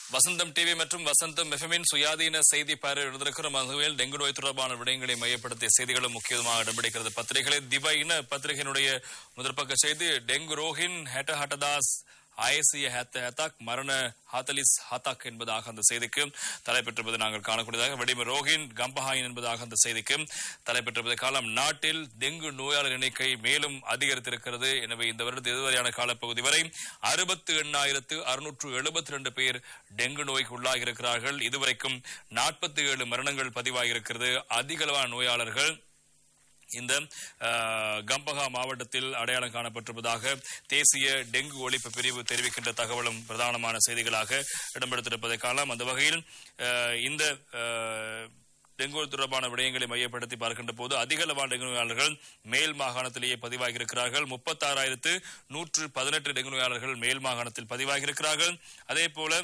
வசந்தம் TV மற்றும் வசந்தம் எஃப்எம்மின் சுயாதீன செய்தி பார்வை எழுதிருக்கிறோம் அதுவில் டெங்கு நோய் தொடர்பான விடயங்களை மையப்படுத்திய செய்திகளும் முக்கியமாக இடம்பிடிக்கிறது பத்திரிகைகளில் திவையின பத்திரிகையினுடைய முதற்பக்க செய்தி டெங்கு ரோஹின் ஹெட்ட ஹட்டதாஸ் ஆயசிய ஹேத்த ஹேத்தாக் மரண ஹாத்தலிஸ் ஹாத்தாக் என்பதாக அந்த செய்திக்கு தலைப்பெற்றிருப்பது நாங்கள் காணக்கூடியதாக வெடிம ரோஹின் கம்பஹாயின் என்பதாக அந்த செய்திக்கு தலைப்பெற்றிருப்பது காலம் நாட்டில் டெங்கு நோயாளர் எண்ணிக்கை மேலும் அதிகரித்திருக்கிறது எனவே இந்த வருடத்து இதுவரையான காலப்பகுதி வரை அறுபத்து எண்ணாயிரத்து அறுநூற்று எழுபத்தி ரெண்டு பேர் டெங்கு நோய்க்கு உள்ளாகி இருக்கிறார்கள் இதுவரைக்கும் நாற்பத்தி ஏழு மரணங்கள் பதிவாகியிருக்கிறது அதிகளவான நோயாளர்கள் இந்த அஹ், கம்பஹா மாவட்டத்தில் அடையாளம் காணப்பட்டிருப்பதாக தேசிய டெங்கு ஒழிப்பு பிரிவு தெரிவிக்கின்ற தகவலும் பிரதானமான செய்திகளாக இடம்பெடுத்திருப்பதை காணலாம் அந்த வகையில் அஹ், இந்த அஹ், டெங்கு தொடர்பான விடயங்களை மையப்படுத்தி பார்க்கின்ற போது அதிக அளவான டெங்கு நோயாளர்கள் மேல் மாகாணத்திலேயே பதிவாகியிருக்கிறார்கள் முப்பத்தாறாயிரத்து நூற்று பதினெட்டு டெங்கு நோயாளர்கள் மேல் மாகாணத்தில் பதிவாகியிருக்கிறார்கள் அதே போல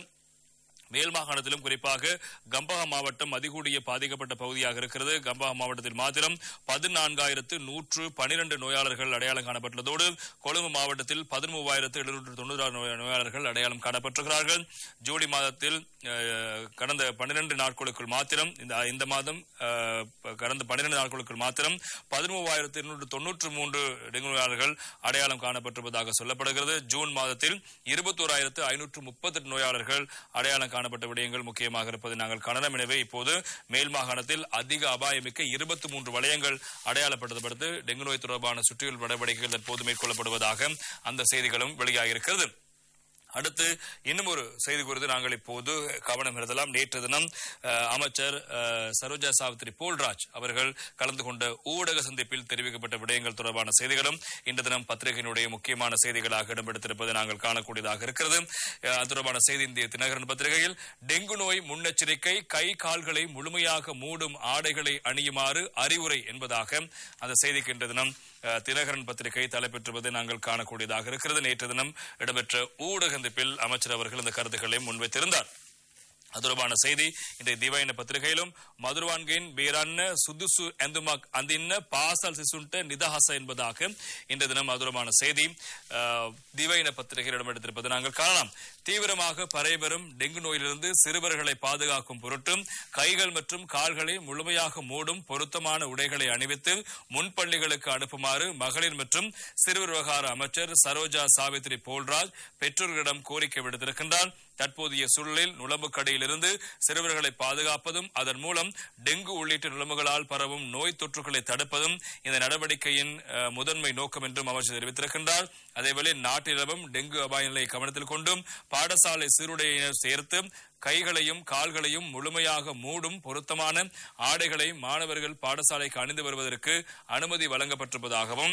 மேல் மாகாணத்திலும் குறிப்பாக கம்பஹா மாவட்டம் அதிகூடிய பாதிக்கப்பட்ட பகுதியாக இருக்கிறது கம்பஹா மாவட்டத்தில் மாத்திரம் பதினான்காயிரத்து நூற்று பனிரெண்டு நோயாளர்கள் அடையாளம் காணப்பட்டுள்ளதோடு கொழும்பு மாவட்டத்தில் பதிமூவாயிரத்து எழுநூற்று தொண்ணூறு நோயாளர்கள் அடையாளம் காணப்பட்டிருக்கிறார்கள் ஜூலை மாதத்தில் அஹ், கடந்த பன்னிரண்டு நாட்களுக்குள் மாத்திரம் இந்த இந்த மாதம் அஹ், கடந்த பன்னிரண்டு நாட்களுக்குள் மாத்திரம் பதிமூவாயிரத்து இருநூற்று தொன்னூற்று மூன்று டெங்கு நோயாளர்கள் அடையாளம் காணப்பட்டிருப்பதாக சொல்லப்படுகிறது ஜூன் மாதத்தில் இருபத்தோராயிரத்து ஐநூற்று முப்பத்தெட்டு நோயாளர்கள் அடையாளம் காணப்பட்ட விடயங்கள் முக்கியமாக இருப்பதை நாங்கள் காணலாம் எனவே இப்போது மேல் மாகாணத்தில் அதிக அபாயமிக்க இருபத்தி மூன்று வலயங்கள் அடையாளப்படுத்தப்பட்டு டெங்கு நோய் தொடர்பான சுற்றியுள் நடவடிக்கைகள் தற்போது மேற்கொள்ளப்படுவதாக அந்த செய்திகளும் வெளியாகியிருக்கிறது அடுத்து இன்னும் ஒரு செய்தி குறித்து நாங்கள் இப்போது கவனம் செலுத்தலாம் நேற்று தினம் அஹ், அமைச்சர் அஹ், சரோஜா சாவித்ரி போல்ராஜ் அவர்கள் கலந்து கொண்ட ஊடக சந்திப்பில் தெரிவிக்கப்பட்ட விடயங்கள் தொடர்பான செய்திகளும் இன்று தினம் பத்திரிகையினுடைய முக்கியமான செய்திகளாக இடம்பெடுத்திருப்பதை நாங்கள் காணக்கூடியதாக இருக்கிறது அஹ், அது தொடர்பான செய்தி இந்திய தினகரன் பத்திரிகையில் டெங்கு நோய் முன்னெச்சரிக்கை கை கால்களை முழுமையாக மூடும் ஆடைகளை அணியுமாறு அறிவுரை என்பதாக அந்த செய்திக்கு இன்று தினம் அஹ், தினகரன் பத்திரிகை தலைப்பெற்றுவதை நாங்கள் காணக்கூடியதாக இருக்கிறது நேற்று தினம் இடம்பெற்ற ஊடக சந்திப்பில் அமைச்சர் அவர்கள் இந்த கருத்துக்களை முன்வைத்திருந்தார் அது தொடர்பான செய்தி இன்றைய திவைன பத்திரிகையிலும் மதுரவான்கின் பீரன்ன சுதுசு எந்துமக் அந்தின்ன பாசல் சிசுண்ட நிதஹச என்பதாக இன்றைய தினம் அது தொடர்பான செய்தி அஹ், திவைன பத்திரிகையில் இடம்பெடுத்திருப்பது நாங்கள் காணலாம் தீவிரமாக பரவிவரும் டெங்கு நோயிலிருந்து சிறுவர்களை பாதுகாக்கும் பொருட்டு கைகள் மற்றும் கால்களை முழுமையாக மூடும் பொருத்தமான உடைகளை அணிவித்து முன்பள்ளிகளுக்கு அனுப்புமாறு மகளிர் மற்றும் சிறுவர் விவகார அமைச்சர் சரோஜா சாவித்ரி போல்ராஜ் பெற்றோர்களிடம் கோரிக்கை விடுத்திருக்கின்றார் தற்போதைய சூழலில் நுழம்புக்கடியிலிருந்து சிறுவர்களை பாதுகாப்பதும் அதன் மூலம் டெங்கு உள்ளிட்ட நுழம்புகளால் பரவும் நோய் தொற்றுகளை தடுப்பதும் இந்த நடவடிக்கையின் அஹ், முதன்மை நோக்கம் என்றும் அமைச்சர் தெரிவித்திருக்கின்றார் அதேவேளை நாட்டிலும் டெங்கு அபாய நிலையை கவனத்தில் கொண்டும் பாடசாலை சீருடையினர் சேர்த்து கைகளையும் கால்களையும் முழுமையாக மூடும் பொருத்தமான ஆடைகளை மாணவர்கள் பாடசாலைக்கு அணிந்து வருவதற்கு அனுமதி வழங்கப்பட்டிருப்பதாகவும்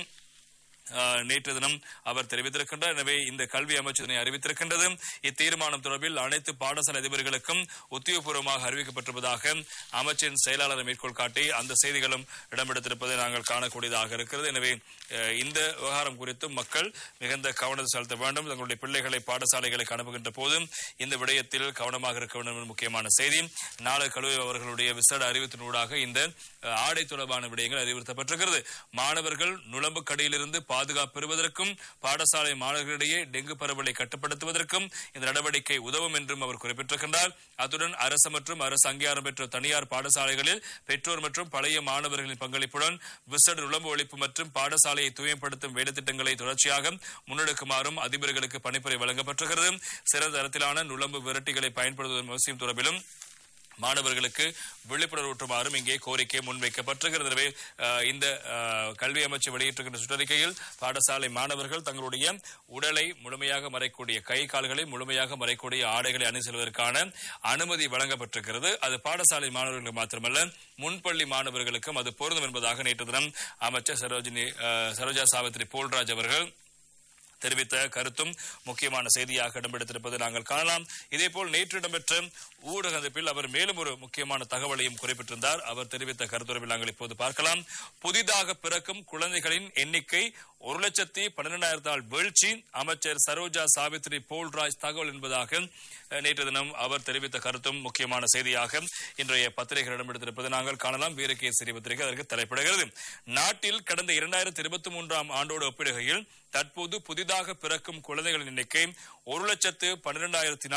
ஆஹ், நேற்று தினம் அவர் தெரிவித்திருக்கின்றார் எனவே இந்த கல்வி அமைச்சர் இதனை அறிவித்திருக்கின்றது இத்தீர்மானம் தொடர்பில் அனைத்து பாடசாலை அதிபர்களுக்கும் உத்தியோகபூர்வமாக அறிவிக்கப்பட்டிருப்பதாக அமைச்சின் செயலாளரை மேற்கோள் காட்டி அந்த செய்திகளும் இடம்பெடுத்திருப்பதை நாங்கள் காணக்கூடியதாக இருக்கிறது எனவே அஹ், இந்த விவகாரம் குறித்து மக்கள் மிகுந்த கவனம் செலுத்த வேண்டும் தங்களுடைய பிள்ளைகளை பாடசாலைகளுக்கு அனுப்புகின்ற போது இந்த விடயத்தில் கவனமாக இருக்க வேண்டும் என்பது முக்கியமான செய்தி நாளை கல்லூரி அவர்களுடைய விசேட அறிவித்தினூடாக இந்த அஹ், ஆடை தொடர்பான விடயங்கள் அறிவுறுத்தப்பட்டிருக்கிறது மாணவர்கள் நுழம்பு கடையிலிருந்து பாதுகாப்பு பெறுவதற்கும் பாடசாலை மாணவர்களிடையே டெங்கு பரவலை கட்டுப்படுத்துவதற்கும் இந்த நடவடிக்கை உதவும் என்றும் அவர் குறிப்பிட்டிருக்கின்றார் அத்துடன் அரசு மற்றும் அரசு அங்கீகாரம் பெற்ற தனியார் பாடசாலைகளில் பெற்றோர் மற்றும் பழைய மாணவர்களின் பங்களிப்புடன் விசேட நுழம்பு ஒழிப்பு மற்றும் பாடசாலையை தூய்மைப்படுத்தும் வேலைத்திட்டங்களை தொடர்ச்சியாக முன்னெடுக்குமாறும் அதிபர்களுக்கு பணிப்புரை வழங்கப்பட்டிருக்கிறது சிறந்த தரத்திலான நுழம்பு விரட்டிகளை பயன்படுத்துவதன் அவசியம் தொடர்பிலும் மாணவர்களுக்கு விழிப்புணர்வூட்டுமாறும் இங்கே கோரிக்கை முன்வைக்கப்பட்டிருக்கிறது எனவே அஹ், இந்த அஹ், கல்வி அமைச்சு வெளியிட்டிருக்கின்ற சுற்றறிக்கையில் பாடசாலை மாணவர்கள் தங்களுடைய உடலை முழுமையாக மறைக்கூடிய கை கால்களை முழுமையாக மறைக்கூடிய ஆடைகளை அணி செல்வதற்கான அனுமதி வழங்கப்பட்டிருக்கிறது அது பாடசாலை மாணவர்களுக்கு மாத்திரமல்ல முன்பள்ளி மாணவர்களுக்கும் அது பொருந்தும் என்பதாக நேற்று தினம் அமைச்சர் சரோஜினி அஹ், சரோஜா சாவித்ரி போல்ராஜ் அவர்கள் தெரிவித்த கருத்தும் முக்கியமான செய்தியாக இடம்பெடுத்திருப்பதை நாங்கள் காணலாம் இதேபோல் நேற்று இடம்பெற்ற ஊடக சந்திப்பில் அவர் மேலும் ஒரு முக்கியமான தகவலையும் குறிப்பிட்டிருந்தார் அவர் தெரிவித்த கருத்துரைவில் நாங்கள் இப்போது பார்க்கலாம் புதிதாக பிறக்கும் குழந்தைகளின் எண்ணிக்கை ஒரு லட்சத்தி பன்னிரெண்டாயிரத்தால் வீழ்ச்சி அமைச்சர் சரோஜா சாவித்ரி போல்ராஜ் தகவல் என்பதாக அஹ், நேற்று தினம் அவர் தெரிவித்த கருத்தும் முக்கியமான செய்தியாக இன்றைய பத்திரிகைகளிடம் எடுத்திருப்பதை நாங்கள் காணலாம் வீரகேசரி பத்திரிகை அதற்கு தலைப்படுகிறது நாட்டில் கடந்த இரண்டாயிரத்தி இருபத்தி மூன்றாம் ஆண்டோடு ஒப்பிடுகையில் தற்போது புதிதாக பிறக்கும் குழந்தைகளின் எண்ணிக்கை ஒரு லட்சத்து பன்னிரெண்டாயிரத்தினால்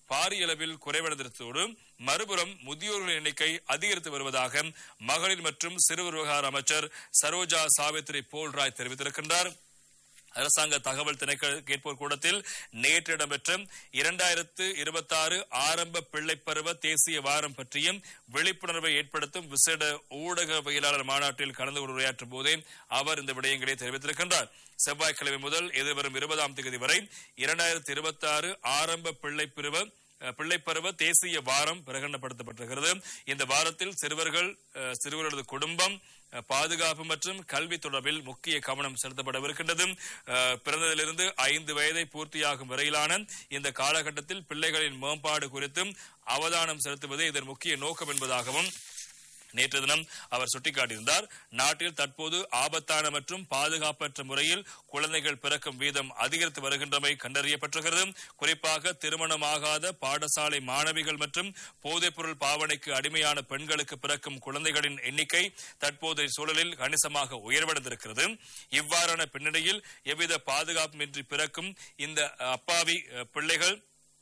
பாரிய அளவில் குறைவடைந்ததோடு மறுபுறம் முதியோர்களின் எண்ணிக்கை அதிகரித்து வருவதாக மகளிர் மற்றும் சிறுவர் விவகார அமைச்சர் சரோஜா சாவித்ரி போல்ராய் தெரிவித்திருக்கின்றார் அரசாங்க தகவல் திணைக்கள கேட்போர் கூடத்தில் நேற்று இடம்பெற்ற இரண்டாயிரத்து இருபத்தி ஆறு ஆரம்ப பிள்ளைப்பருவ தேசிய வாரம் பற்றியும் விழிப்புணர்வை ஏற்படுத்தும் விசேட ஊடகவியலாளர் மாநாட்டில் கலந்து கொண்டு உரையாற்றும் போதே அவர் இந்த விடயங்களை தெரிவித்திருக்கின்றார் செவ்வாய்க்கிழமை முதல் எதிர்வரும் இருபதாம் தேதி வரை இரண்டாயிரத்தி இருபத்தி ஆறு ஆரம்ப பிள்ளைப்பருவ பிள்ளைப்பருவ தேசிய வாரம் பிரகடனப்படுத்தப்பட்டிருக்கிறது இந்த வாரத்தில் சிறுவர்கள் அஹ், சிறுவர்களது குடும்பம் அஹ், பாதுகாப்பு மற்றும் கல்வி தொடர்பில் முக்கிய கவனம் செலுத்தப்படவிருக்கின்றது அஹ், பிறந்ததிலிருந்து ஐந்து வயதை பூர்த்தியாகும் வரையிலான இந்த காலகட்டத்தில் பிள்ளைகளின் மேம்பாடு குறித்தும் அவதானம் செலுத்துவதே இதன் முக்கிய நோக்கம் என்பதாகவும் நேற்று தினம் அவர் சுட்டிக்காட்டியிருந்தார் நாட்டில் தற்போது ஆபத்தான மற்றும் பாதுகாப்பற்ற முறையில் குழந்தைகள் பிறக்கும் வீதம் அதிகரித்து வருகின்றமை கண்டறியப்பட்டிருக்கிறது குறிப்பாக திருமணமாகாத பாடசாலை மாணவிகள் மற்றும் போதைப்பொருள் பாவனைக்கு அடிமையான பெண்களுக்கு பிறக்கும் குழந்தைகளின் எண்ணிக்கை தற்போதைய சூழலில் கணிசமாக உயர்வடைந்திருக்கிறது இவ்வாறான பின்னணியில் எவ்வித பாதுகாப்புமின்றி பிறக்கும் இந்த அப்பாவி அஹ், பிள்ளைகள்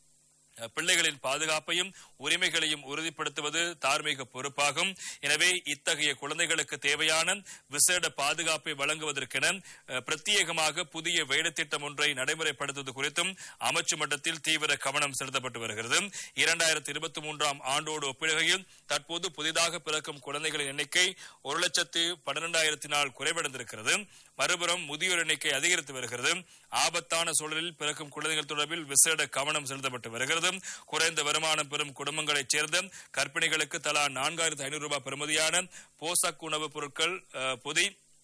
அஹ், பிள்ளைகளின் பாதுகாப்பையும் உரிமைகளையும் உறுதிப்படுத்துவது தார்மீக பொறுப்பாகும் எனவே இத்தகைய குழந்தைகளுக்கு தேவையான விசேட பாதுகாப்பை வழங்குவதற்கென அஹ், பிரத்யேகமாக புதிய வேலைத்திட்டம் ஒன்றை நடைமுறைப்படுத்துவது குறித்தும் அமைச்சு மட்டத்தில் தீவிர கவனம் செலுத்தப்பட்டு வருகிறது இரண்டாயிரத்தி இருபத்தி மூன்றாம் ஆண்டோடு ஒப்பிடுகையில் தற்போது புதிதாக பிறக்கும் குழந்தைகளின் எண்ணிக்கை ஒரு லட்சத்து பன்னிரெண்டாயிரத்தி நாள் குறைவடைந்திருக்கிறது மறுபுறம் முதியோர் எண்ணிக்கை அதிகரித்து வருகிறது ஆபத்தான சூழலில் பிறக்கும் குழந்தைகள் தொடர்பில் விசேட கவனம் செலுத்தப்பட்டு வருகிறது குறைந்த வருமானம் பெறும் குடும்பங்களைச் சேர்ந்த கர்ப்பிணிகளுக்கு தலா நான்காயிரத்து ஐநூறு ரூபாய் பெறுமதியான போசாக் உணவுப் பொருட்கள் அஹ், பொதி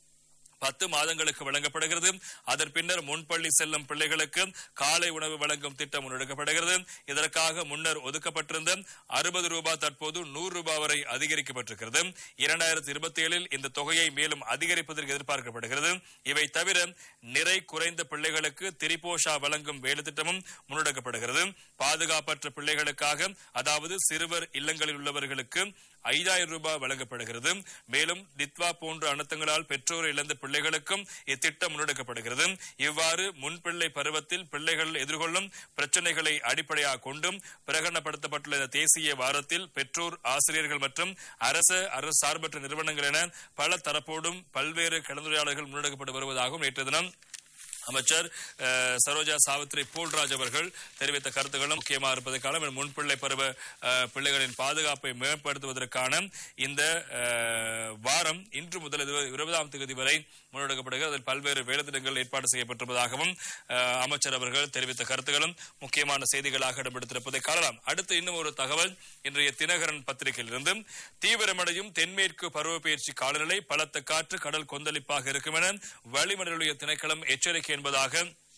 பத்து மாதங்களுக்கு வழங்கப்படுகிறது அதன் பின்னர் முன்பள்ளி செல்லும் பிள்ளைகளுக்கு காலை உணவு வழங்கும் திட்டம் முன்னெடுக்கப்படுகிறது இதற்காக முன்னர் ஒதுக்கப்பட்டிருந்த அறுபது ரூபாய் தற்போது நூறு ரூபாய் வரை அதிகரிக்கப்பட்டிருக்கிறது இரண்டாயிரத்தி இருபத்தி ஏழில் இந்த தொகையை மேலும் அதிகரிப்பதற்கு எதிர்பார்க்கப்படுகிறது இவை தவிர நிறை குறைந்த பிள்ளைகளுக்கு திரிபோஷா வழங்கும் வேலை திட்டமும் முன்னெடுக்கப்படுகிறது பாதுகாப்பற்ற பிள்ளைகளுக்காக அதாவது சிறுவர் இல்லங்களில் உள்ளவர்களுக்கு ஐந்தாயிரம் ரூபாய் வழங்கப்படுகிறது மேலும் தித்வா போன்ற அனர்த்தங்களால் பெற்றோரை இழந்த பிள்ளைகளுக்கும் இத்திட்டம் முன்னெடுக்கப்படுகிறது இவ்வாறு முன்பிள்ளை பருவத்தில் பிள்ளைகள் எதிர்கொள்ளும் பிரச்சனைகளை அடிப்படையாக கொண்டும் பிரகடனப்படுத்தப்பட்டுள்ள இந்த தேசிய வாரத்தில் பெற்றோர் ஆசிரியர்கள் மற்றும் அரசு அரசு சார்பற்ற நிறுவனங்கள் என பல தரப்போடும் பல்வேறு கலந்துரையாடல்கள் முன்னெடுக்கப்பட்டு வருவதாகவும் நேற்று தினம் அமைச்சர் அஹ், சரோஜா சாவித்ரி போல்ராஜ் அவர்கள் தெரிவித்த கருத்துக்களும் முக்கியமாக இருப்பதற்கான முன்பிள்ளை பருவ அஹ், பிள்ளைகளின் பாதுகாப்பை மேம்படுத்துவதற்கான இந்த அஹ், வாரம் இன்று முதல் இருபது- இருபதாம் தேதி வரை முன்னெடுக்கப்படுகிறது அதில் பல்வேறு வேலைத்திட்டங்கள் ஏற்பாடு செய்யப்பட்டிருப்பதாகவும் அஹ், அமைச்சர் அவர்கள் தெரிவித்த கருத்துக்களும் முக்கியமான செய்திகளாக இடம்பெடுத்திருப்பதை காணலாம் அடுத்து இன்னும் ஒரு தகவல் இன்றைய தினகரன் பத்திரிகையிலிருந்து தீவிரமடையும் தென்மேற்கு பருவப்பெயர்ச்சி காலநிலை பலத்த காற்று கடல் கொந்தளிப்பாக இருக்கும் என வளிமண்டலிய திணைக்களம் எச்சரிக்கை என்பதாக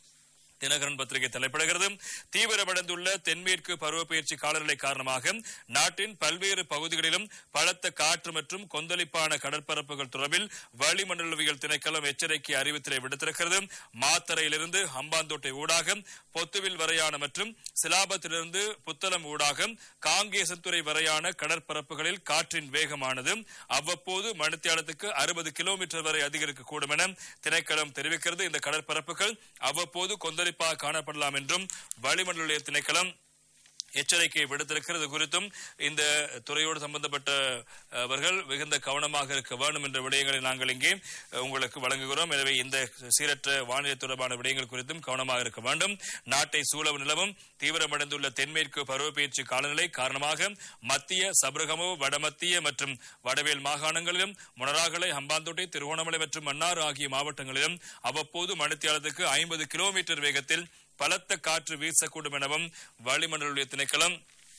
தினகரன் பத்திரிகை தலைப்படுகிறது தீவிரமடைந்துள்ள தென்மேற்கு பருவப்பெயர்ச்சி காலநிலை காரணமாக நாட்டின் பல்வேறு பகுதிகளிலும் பலத்த காற்று மற்றும் கொந்தளிப்பான கடற்பரப்புகள் தொடர்பில் வளிமண்டலவியல் திணைக்களம் எச்சரிக்கை அறிவித்தலை விடுத்திருக்கிறது மாத்தரையிலிருந்து ஹம்பாந்தோட்டை ஊடாக பொத்துவில் வரையான மற்றும் சிலாபத்திலிருந்து புத்தளம் ஊடாக காங்கேசத்துறை வரையான கடற்பரப்புகளில் காற்றின் வேகமானது அவ்வப்போது மணித்தியாலத்துக்கு அறுபது கிலோமீட்டர் வரை அதிகரிக்கக்கூடும் என திணைக்களம் தெரிவிக்கிறது இந்த கடற்பரப்புகள் அவ்வப்போது கொந்தளிப்பாக காணப்படலாம் என்றும் வளிமண்டல திணைக்களம் எச்சரிக்கை விடுத்திருக்கிறது குறித்தும் இந்த துறையோடு சம்பந்தப்பட்டவர்கள் மிகுந்த கவனமாக இருக்க வேண்டும் என்ற விடயங்களை நாங்கள் இங்கே அஹ், உங்களுக்கு வழங்குகிறோம் எனவே இந்த சீரற்ற வானிலை தொடர்பான விடயங்கள் குறித்தும் கவனமாக இருக்க வேண்டும் நாட்டை சூழவும் நிலவும் தீவிரமடைந்துள்ள தென்மேற்கு பருவப்பெயர்ச்சி காலநிலை காரணமாக மத்திய சபரகமோ வடமத்திய மற்றும் வடவேல் மாகாணங்களிலும் மொனராகலை ஹம்பாந்தோட்டை திருகோணமலை மற்றும் மன்னார் ஆகிய மாவட்டங்களிலும் அவ்வப்போது மணித்தியாலத்துக்கு ஐம்பது கிலோமீட்டர் வேகத்தில் பலத்த காற்று வீசக்கூடும் எனவும் வளிமண்டல திணைக்களம்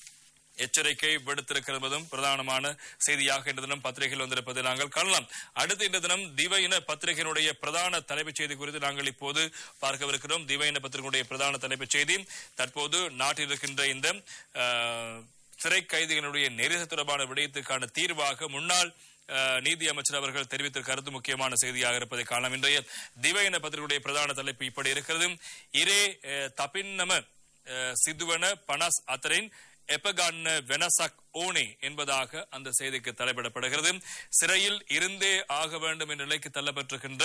எச்சரிக்கை விடுத்திருக்கிறதும் பிரதானமான செய்தியாக இந்த தினம் பத்திரிகையில் வந்திருப்பதை நாங்கள் காணலாம் அடுத்து இந்த தினம் திவையின பத்திரிகையினுடைய பிரதான தலைப்புச் செய்தி குறித்து நாங்கள் இப்போது பார்க்கவிருக்கிறோம் திவையின பத்திரிகையுடைய பிரதான தலைப்புச் செய்தி தற்போது நாட்டில் இருக்கின்ற இந்த அஹ், சிறை கைதிகளுடைய நெரிசல் தொடர்பான விடயத்துக்கான தீர்வாக முன்னாள் அஹ், நீதி அமைச்சர் அவர்கள் தெரிவித்த கருத்து முக்கியமான செய்தியாக இருப்பதை காணலாம் இன்றைய திவையின பத்திரிகையுடைய பிரதான தலைப்பு இப்படி இருக்கிறது இரே அஹ், தபின்னம அஹ், சிதுவன பனஸ் அத்தரின் எப்பகான வெனசக் ஓனே என்பதாக அந்த செய்திக்கு தலைப்பிடப்படுகிறது சிறையில் இருந்தே ஆக வேண்டும் என்ற நிலைக்கு தள்ளப்பட்டிருக்கின்ற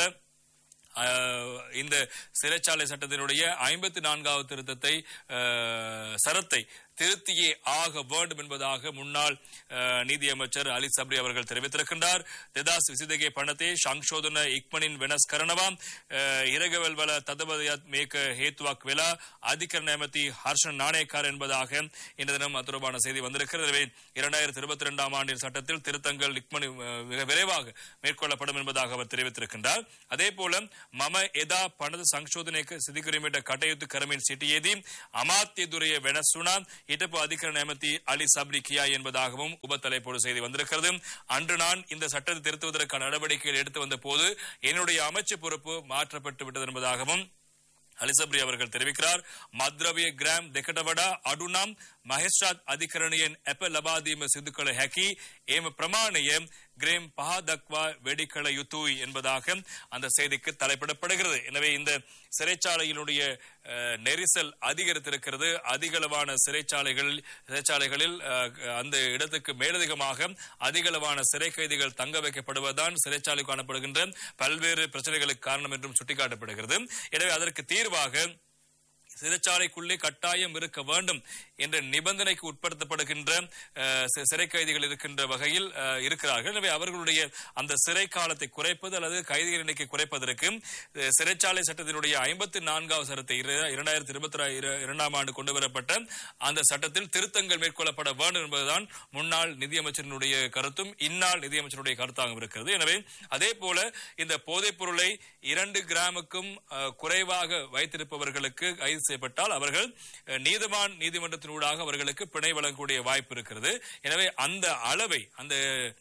அஹ், இந்த சிறைச்சாலை சட்டத்தினுடைய ஐம்பத்தி நான்காவது திருத்தத்தை அஹ், சரத்தை திருத்தியே ஆக வேண்டும் என்பதாக முன்னாள் அஹ், நீதியமைச்சர் அலி சப்ரி அவர்கள் தெரிவித்திருக்கின்றார் දෙදස් විසිදගේ පනතේ සංශෝධන ඉක්මනින් වෙනස් කරනවා இரகவல் வல ததபதியத் மேக்க ஹேத்துவாக் வெலா அதிகரண ඇමති ஹர்ஷன் நாணயக்கார் என்பதாக இந்த தினம் அது தொடர்பான செய்தி வந்திருக்கிறது எனவே இரண்டாயிரத்தி இருபத்தி இரண்டாம் ஆண்டின் சட்டத்தில் திருத்தங்கள் இக்மனி அஹ், மிக விரைவாக மேற்கொள்ளப்படும் என்பதாக அவர் தெரிவித்திருக்கின்றார் அதே போல மம எதா பணது සංශෝධනයක සිදුකිරීමට කටයුතු කරමින් සිටියේදී අමාත්‍ය දුරය වෙනස් වුණා හිටපු அதிகரண ඇමති அலி சப்ரி கியா என்பதாகவும் உபத்தலைப்போடு செய்தி வந்திருக்கிறது அன்று நான் இந்த சட்டத்தை திருத்துவதற்கான நடவடிக்கைகள் எடுத்து வந்த போது என்னுடைய அமைச்சு பொறுப்பு மாற்றப்பட்டு விட்டது என்பதாகவும் அலிசப்ரி அவர்கள் தெரிவிக்கிறார் මද්‍රව්‍ය ග්‍රෑම් දෙකට වඩා අඩුනම් මහෙස්්‍රාත් අධිකරණයෙන් ඇප ලබාදීම සිදු කළ හැකි ඒම ප්‍රමාණය கிரேம் பஹா தக்வா வெடிக்கல யுத்துய் என்பதாக அந்த செய்திக்கு தலைப்பிடப்படுகிறது எனவே இந்த சிறைச்சாலையினுடைய அஹ், நெரிசல் அதிகரித்திருக்கிறது அதிகளவான சிறைச்சாலைகள் சிறைச்சாலைகளில் அஹ், அந்த இடத்துக்கு மேலதிகமாக அதிகளவான சிறை கைதிகள் தங்க வைக்கப்படுவதுதான் சிறைச்சாலை காணப்படுகின்ற பல்வேறு பிரச்சனைகளுக்கு காரணம் என்றும் சுட்டிக்காட்டப்படுகிறது எனவே அதற்கு தீர்வாக சிறைச்சாலைக்குள்ளே கட்டாயம் இருக்க வேண்டும் என்ற நிபந்தனைக்கு உட்படுத்தப்படுகின்ற அஹ், சி- சிறை கைதிகள் இருக்கின்ற வகையில் அஹ், இருக்கிறார்கள் எனவே அவர்களுடைய அந்த சிறை காலத்தை குறைப்பது அல்லது கைதிகள் எண்ணிக்கை குறைப்பதற்கு அஹ், சிறைச்சாலை சட்டத்தினுடைய ஐம்பத்தி நான்காவது சட்டத்தை இர- இரண்டாயிரத்தி இருபத்தி இர- இரண்டாம் ஆண்டு கொண்டு வரப்பட்ட அந்த சட்டத்தில் திருத்தங்கள் மேற்கொள்ளப்பட வேண்டும் என்பதுதான் முன்னாள் நிதியமைச்சரினுடைய கருத்தும் இந்நாள் நிதியமைச்சருடைய கருத்தாகவும் இருக்கிறது எனவே அதே போல இந்த போதைப் பொருளை இரண்டு கிராமுக்கும் அஹ், குறைவாக வைத்திருப்பவர்களுக்கு கைது செய்யப்பட்டால் அவர்கள் அஹ், நீதிவான் நீதிமன்றத்தினூடாக அவர்களுக்கு பிணை வழங்கக்கூடிய வாய்ப்பு இருக்கிறது எனவே அந்த அளவை அந்த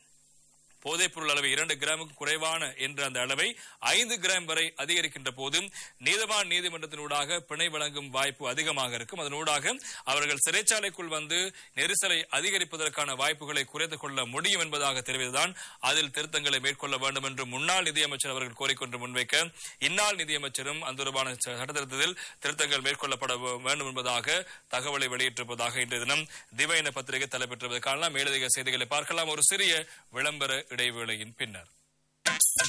போதைப் பொருள் அளவை இரண்டு கிராமுக்கு குறைவான என்ற அந்த அளவை ஐந்து கிராம் வரை அதிகரிக்கின்ற போது நீதவான் நீதிமன்றத்தினூடாக பிணை வழங்கும் வாய்ப்பு அதிகமாக இருக்கும் அதனூடாக அவர்கள் சிறைச்சாலைக்குள் வந்து நெரிசலை அதிகரிப்பதற்கான வாய்ப்புகளை குறைத்துக் கொள்ள முடியும் என்பதாக தெரிவித்துதான் அதில் திருத்தங்களை மேற்கொள்ள வேண்டும் என்று முன்னாள் நிதியமைச்சர் அவர்கள் கோரிக்கொண்டு முன்வைக்க இந்நாள் நிதியமைச்சரும் அந்த தொடர்பான ச- சட்டத்திருத்தத்தில் திருத்தங்கள் மேற்கொள்ளப்பட வே- வேண்டும் என்பதாக தகவலை வெளியிட்டிருப்பதாக இன்றைய தினம் திவைன பத்திரிகை தலைப்பெற்றுவது காணலாம் மேலதிக செய்திகளை பார்க்கலாம் ஒரு சிறிய விளம்பர இடைவேளையின் பின்னர்